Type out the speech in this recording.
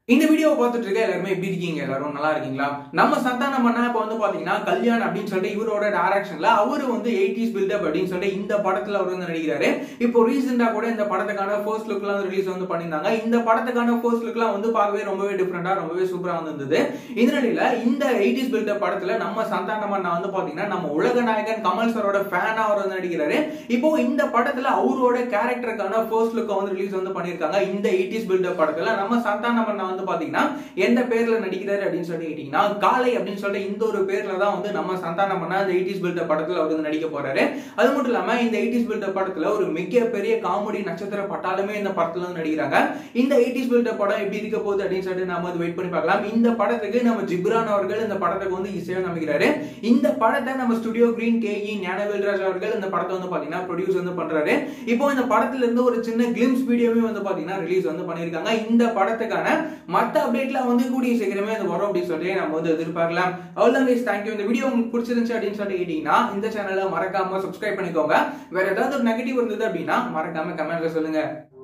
இந்த வீடியோவை பார்த்துட்டு இருக்க எல்லாருமே எப்படி இருக்கீங்க எல்லாரும் நல்லா இருக்கீங்களா நம்ம சந்தானம் பண்ணா இப்போ வந்து பாத்தீங்கன்னா கல்யாண் அப்படின்னு சொல்லிட்டு இவரோட டைரக்ஷன்ல அவரு வந்து எயிட்டிஸ் பில்டப் அப்படின்னு சொல்லிட்டு இந்த படத்துல அவர் வந்து நடிக்கிறாரு இப்போ ரீசெண்டா கூட இந்த படத்துக்கான ஃபர்ஸ்ட் லுக் எல்லாம் ரிலீஸ் வந்து பண்ணியிருந்தாங்க இந்த படத்துக்கான ஃபர்ஸ்ட் லுக்லாம் வந்து பார்க்கவே ரொம்பவே டிஃப்ரெண்டா ரொம்பவே சூப்பரா வந்து இருந்தது இந்த நிலையில இந்த எயிட்டிஸ் பில்டப் படத்துல நம்ம சந்தானம் அண்ணா வந்து பாத்தீங்கன்னா நம்ம உலக நாயகன் கமல் சரோட ஃபேனா அவர் வந்து நடிக்கிறாரு இப்போ இந்த படத்துல அவரோட கேரக்டருக்கான ஃபர்ஸ்ட் லுக் வந்து ரிலீஸ் வந்து பண்ணிருக்காங்க இந்த எயிட்டிஸ் பில்டப் படத்துல நம்ம சந்தானம் அண்ணா வந்து பாத்தீங்கன்னா எந்த பேர்ல நடிக்கிறாரு அப்படின்னு சொல்லி கேட்டீங்கன்னா காலை அப்படின்னு சொல்லிட்டு இந்த ஒரு பேர்ல தான் வந்து நம்ம சந்தானம் அண்ணா இந்த எயிட்டிஸ் பில்டப் படத்துல அவர் வந்து நடிக்க போறாரு அது மட்டும் இல்லாம இந்த எயிட்டிஸ் பில்டப் படத்துல ஒரு மிகப்பெரிய காமெடி நட்சத்திர பட்டாலுமே இந்த படத்துல வந்து நடிக்கிறாங்க இந்த எயிட்டிஸ் பில்டப் படம் எப்படி இருக்க போகுது அப்படின்னு சொல்லிட்டு நாம வந்து வெயிட் பண்ணி பார்க்கலாம் இந்த படத்துக்கு நம்ம ஜிப்ரான் அவர்கள் இந்த படத்துக்கு வந்து இசையா நம்பிக்கிறாரு இந்த படத்தை நம்ம ஸ்டுடியோ கிரீன் கேஇ ஞானவேல்ராஜ் அவர்கள் இந்த படத்தை வந்து பாத்தீங்கன்னா ப்ரொடியூஸ் வந்து பண்றாரு இப்போ இந்த படத்துல இருந்து ஒரு சின்ன கிளிம்ஸ் வீடியோவே வந்து பாத்தீங்கன்னா ரிலீஸ் வந்து பண்ணிருக்காங்க இந்த படத்துக்கான மத்த அப்டேட்லாம் வந்து கூடிய சீக்கிரமே அது வரும் அப்படின்னு சொல்லி நம்ம வந்து எதிர்பார்க்கலாம் அவ்வளவுதான் guys தேங்க்யூ இந்த வீடியோ உங்களுக்கு பிடிச்சிருந்துச்சு அப்படின்னு சொல்லி கேட்டீங்கன்னா இந்த சேனலை மறக்காம சப்ஸ்கிரைப் பண்ணிக்கோங்க வேற ஏதாவது ஒரு நெகட்டிவ் இருந்தது அப்படின்னா மறக்காம கமெண்ட்ல சொல்லுங்க